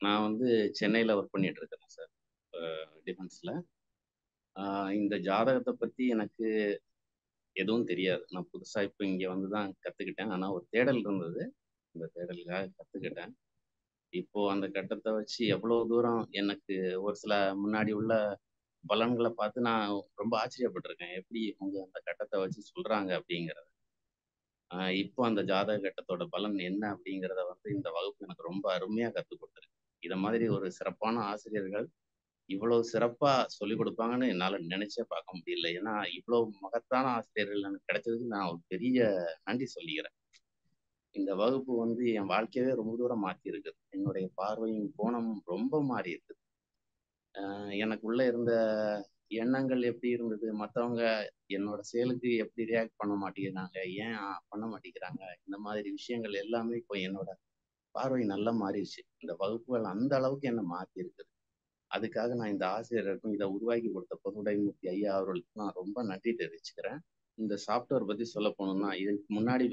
நான் வந்து சென்னையில் ஒர்க் பண்ணிட்டு இருக்கிறேன் சார் டிஃபென்ஸில் இந்த ஜாதகத்தை பற்றி எனக்கு எதுவும் தெரியாது நான் புதுசாக இப்போ இங்கே வந்து தான் கற்றுக்கிட்டேன் ஆனால் ஒரு தேடல் இருந்தது இந்த தேடலுக்காக கற்றுக்கிட்டேன் இப்போ அந்த கட்டத்தை வச்சு எவ்வளோ தூரம் எனக்கு ஒரு சில முன்னாடி உள்ள பலன்களை பார்த்து நான் ரொம்ப ஆச்சரியப்பட்டிருக்கேன் எப்படி அவங்க அந்த கட்டத்தை வச்சு சொல்றாங்க அப்படிங்கிறத ஆஹ் இப்போ அந்த ஜாதக கட்டத்தோட பலன் என்ன அப்படிங்கிறத வந்து இந்த வகுப்பு எனக்கு ரொம்ப அருமையா கற்றுக் கொடுத்துருக்கு இத மாதிரி ஒரு சிறப்பான ஆசிரியர்கள் இவ்வளவு சிறப்பா சொல்லிக் கொடுப்பாங்கன்னு என்னால நினைச்சே பார்க்க முடியல ஏன்னா இவ்வளவு மகத்தான ஆசிரியர்கள் எனக்கு கிடைச்சதுக்கு நான் ஒரு பெரிய நன்றி சொல்லிக்கிறேன் இந்த வகுப்பு வந்து என் வாழ்க்கையவே ரொம்ப தூரம் மாத்தி இருக்குது என்னுடைய பார்வையும் கோணமும் ரொம்ப மாறி இருக்குது ஆஹ் எனக்குள்ள இருந்த எண்ணங்கள் எப்படி இருந்தது மற்றவங்க என்னோட செயலுக்கு எப்படி ரியாக்ட் பண்ண மாட்டேங்கிறாங்க ஏன் பண்ண மாட்டேங்கிறாங்க இந்த மாதிரி விஷயங்கள் எல்லாமே இப்போ என்னோட பார்வை நல்லா மாறிடுச்சு இந்த வகுப்புகள் அந்த அளவுக்கு என்ன மாத்தி இருக்குது அதுக்காக நான் இந்த ஆசிரியருக்கும் இதை உருவாக்கி கொடுத்த பொதுடைமூர்த்தி ஐயா அவர்களுக்கு நான் ரொம்ப நன்றி தெரிவிச்சுக்கிறேன் இந்த சாஃப்ட்வேர் பத்தி சொல்ல போனோம்னா இதுக்கு முன்னாடி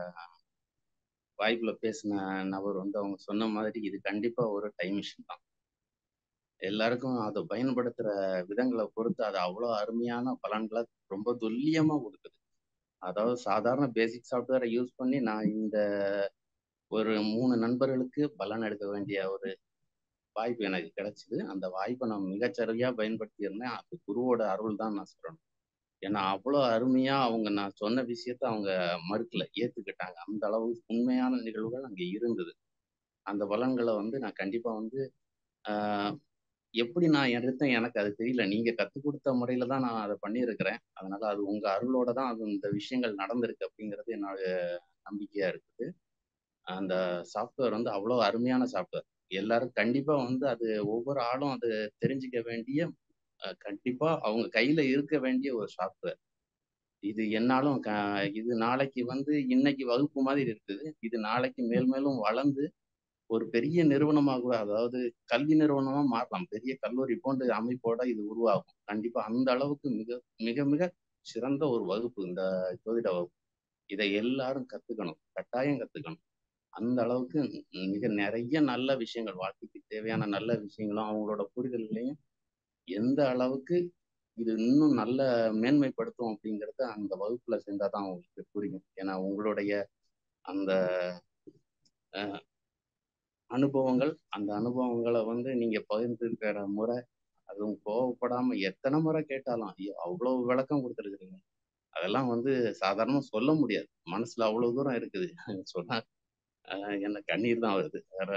வாய்ப்புல பேசின நபர் வந்து அவங்க சொன்ன மாதிரி இது கண்டிப்பா ஒரு டைம் மிஷின் தான் எல்லாருக்கும் அதை பயன்படுத்துற விதங்களை பொறுத்து அது அவ்வளோ அருமையான பலன்களை ரொம்ப துல்லியமா கொடுக்குது அதாவது சாதாரண பேசிக் சாஃப்ட்வேரை யூஸ் பண்ணி நான் இந்த ஒரு மூணு நண்பர்களுக்கு பலன் எடுக்க வேண்டிய ஒரு வாய்ப்பு எனக்கு கிடைச்சிது அந்த வாய்ப்பை நான் மிகச்சரியா பயன்படுத்தி இருந்தேன் அது குருவோட அருள் தான் நான் சொல்லணும் ஏன்னா அவ்வளோ அருமையா அவங்க நான் சொன்ன விஷயத்த அவங்க மறுக்கல ஏத்துக்கிட்டாங்க அந்த அளவு உண்மையான நிகழ்வுகள் அங்கே இருந்தது அந்த பலன்களை வந்து நான் கண்டிப்பா வந்து ஆஹ் எப்படி நான் எடுத்தேன் எனக்கு அது தெரியல நீங்க கற்றுக் கொடுத்த முறையில தான் நான் அதை பண்ணியிருக்கிறேன் அதனால அது உங்க அருளோட தான் அது இந்த விஷயங்கள் நடந்திருக்கு அப்படிங்கிறது என்னோட நம்பிக்கையா இருக்குது அந்த சாஃப்ட்வேர் வந்து அவ்வளோ அருமையான சாஃப்ட்வேர் எல்லாரும் கண்டிப்பா வந்து அது ஒவ்வொரு ஆளும் அது தெரிஞ்சுக்க வேண்டிய கண்டிப்பா அவங்க கையில இருக்க வேண்டிய ஒரு சாஃப்ட்வேர் இது என்னாலும் க இது நாளைக்கு வந்து இன்னைக்கு வகுப்பு மாதிரி இருக்குது இது நாளைக்கு மேல் மேலும் வளர்ந்து ஒரு பெரிய நிறுவனமாக கூட அதாவது கல்வி நிறுவனமா மாறலாம் பெரிய கல்லூரி போன்ற அமைப்போட இது உருவாகும் கண்டிப்பா அந்த அளவுக்கு மிக மிக மிக சிறந்த ஒரு வகுப்பு இந்த ஜோதிட வகுப்பு இதை எல்லாரும் கத்துக்கணும் கட்டாயம் கத்துக்கணும் அந்த அளவுக்கு மிக நிறைய நல்ல விஷயங்கள் வாழ்க்கைக்கு தேவையான நல்ல விஷயங்களும் அவங்களோட புரிதல்களையும் எந்த அளவுக்கு இது இன்னும் நல்ல மேன்மைப்படுத்தும் அப்படிங்கிறத அந்த வகுப்புல சேர்ந்தாதான் அவங்களுக்கு புரியும் ஏன்னா உங்களுடைய அந்த அனுபவங்கள் அந்த அனுபவங்களை வந்து நீங்க பகிர்ந்துக்கிற முறை அதுவும் கோவப்படாம எத்தனை முறை கேட்டாலும் ஐயோ அவ்வளவு விளக்கம் கொடுத்துருக்குறீங்க அதெல்லாம் வந்து சாதாரணமா சொல்ல முடியாது மனசுல அவ்வளவு தூரம் இருக்குது சொன்னா என்ன கண்ணீர் தான் வருது வேற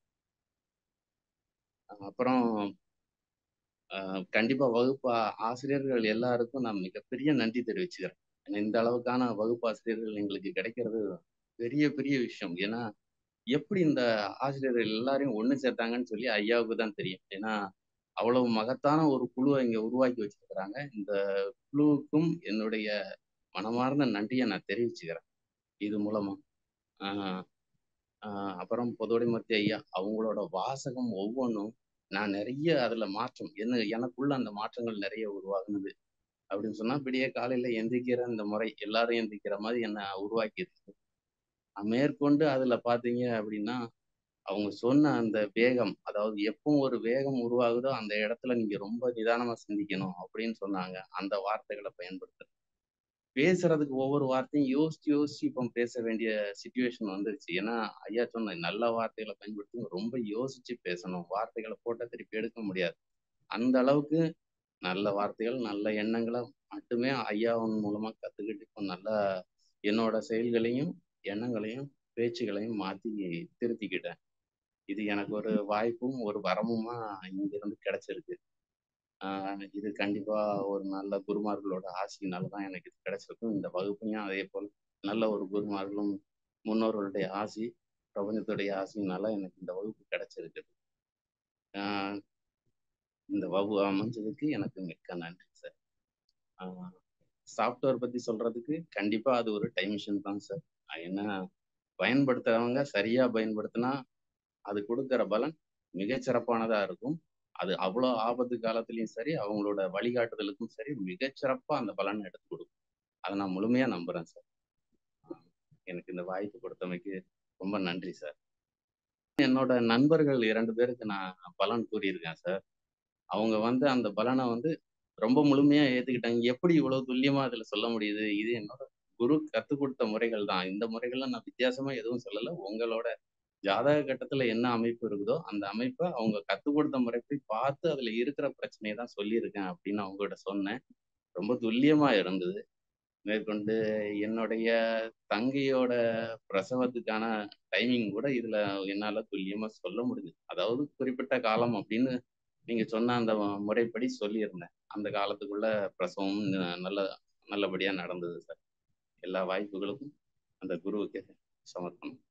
அப்புறம் கண்டிப்பா வகுப்பு ஆசிரியர்கள் எல்லாருக்கும் நான் மிகப்பெரிய நன்றி தெரிவிச்சுக்கிறேன் ஏன்னா இந்த அளவுக்கான வகுப்பு ஆசிரியர்கள் எங்களுக்கு கிடைக்கிறது பெரிய பெரிய விஷயம் ஏன்னா எப்படி இந்த ஆசிரியர்கள் எல்லாரையும் ஒன்று சேர்த்தாங்கன்னு சொல்லி ஐயாவுக்கு தான் தெரியும் ஏன்னா அவ்வளவு மகத்தான ஒரு குழுவை இங்க உருவாக்கி வச்சிருக்கிறாங்க இந்த குழுவுக்கும் என்னுடைய மனமார்ந்த நன்றியை நான் தெரிவிச்சுக்கிறேன் இது மூலமா ஆஹ் ஆஹ் அப்புறம் பொதுவடிமூர்த்தி ஐயா அவங்களோட வாசகம் ஒவ்வொன்றும் நான் நிறைய அதுல மாற்றம் என்ன எனக்குள்ள அந்த மாற்றங்கள் நிறைய உருவாகுனது அப்படின்னு சொன்னா விடிய காலையில எந்திரிக்கிற இந்த முறை எல்லாரும் எந்திரிக்கிற மாதிரி என்ன உருவாக்கி இருக்கு மேற்கொண்டு அதுல பாத்தீங்க அப்படின்னா அவங்க சொன்ன அந்த வேகம் அதாவது எப்பவும் ஒரு வேகம் உருவாகுதோ அந்த இடத்துல நீங்க ரொம்ப நிதானமா சிந்திக்கணும் அப்படின்னு சொன்னாங்க அந்த வார்த்தைகளை பயன்படுத்துறது பேசுறதுக்கு ஒவ்வொரு வார்த்தையும் யோசிச்சு யோசிச்சு இப்போ பேச வேண்டிய சுச்சுவேஷன் வந்துருச்சு ஏன்னா ஐயா சொன்ன நல்ல வார்த்தைகளை பயன்படுத்தி ரொம்ப யோசிச்சு பேசணும் வார்த்தைகளை போட்ட திருப்பி எடுக்க முடியாது அந்த அளவுக்கு நல்ல வார்த்தைகள் நல்ல எண்ணங்களை மட்டுமே ஐயாவின் மூலமா கத்துக்கிட்டு இப்போ நல்லா என்னோட செயல்களையும் எண்ணங்களையும் பேச்சுகளையும் மாத்தி திருத்திக்கிட்டேன் இது எனக்கு ஒரு வாய்ப்பும் ஒரு வரமுமா இங்கிருந்து கிடைச்சிருக்கு ஆஹ் இது கண்டிப்பா ஒரு நல்ல குருமார்களோட ஆசையினால தான் எனக்கு இது கிடைச்சிருக்கும் இந்த வகுப்பையும் அதே போல் நல்ல ஒரு குருமார்களும் முன்னோர்களுடைய ஆசி பிரபஞ்சத்துடைய ஆசையினால எனக்கு இந்த வகுப்பு கிடைச்சிருக்குது ஆஹ் இந்த வகுப்பு அமைஞ்சதுக்கு எனக்கு மிக்க நன்றி சார் சாஃப்ட்வேர் பத்தி சொல்றதுக்கு கண்டிப்பா அது ஒரு டைம் மிஷின் தான் சார் ஏன்னா பயன்படுத்துறவங்க சரியா பயன்படுத்தினா அது கொடுக்குற பலன் மிகச்சிறப்பானதா இருக்கும் அது அவ்வளோ ஆபத்து காலத்துலயும் சரி அவங்களோட வழிகாட்டுதலுக்கும் சரி மிகச்சிறப்பா அந்த பலனை எடுத்து கொடுக்கும் அதை நான் முழுமையா நம்புறேன் சார் எனக்கு இந்த வாய்ப்பு கொடுத்தமைக்கு ரொம்ப நன்றி சார் என்னோட நண்பர்கள் இரண்டு பேருக்கு நான் பலன் கூறியிருக்கேன் சார் அவங்க வந்து அந்த பலனை வந்து ரொம்ப முழுமையா ஏத்துக்கிட்டாங்க எப்படி இவ்வளவு துல்லியமா அதுல சொல்ல முடியுது இது என்னோட குரு கத்துக் கொடுத்த முறைகள் தான் இந்த முறைகள்ல நான் வித்தியாசமா எதுவும் சொல்லல உங்களோட ஜாதக கட்டத்துல என்ன அமைப்பு இருக்குதோ அந்த அமைப்பை அவங்க கத்துக் கொடுத்த முறைப்படி பார்த்து அதுல இருக்கிற பிரச்சனையை தான் சொல்லியிருக்கேன் அப்படின்னு அவங்ககிட்ட சொன்னேன் ரொம்ப துல்லியமா இருந்தது மேற்கொண்டு என்னுடைய தங்கையோட பிரசவத்துக்கான டைமிங் கூட இதுல என்னால துல்லியமா சொல்ல முடியுது அதாவது குறிப்பிட்ட காலம் அப்படின்னு நீங்க சொன்ன அந்த முறைப்படி சொல்லியிருந்தேன் அந்த காலத்துக்குள்ள பிரசவம் நல்ல நல்லபடியா நடந்தது சார் எல்லா வாய்ப்புகளுக்கும் அந்த குருவுக்கு சமர்ப்பணம்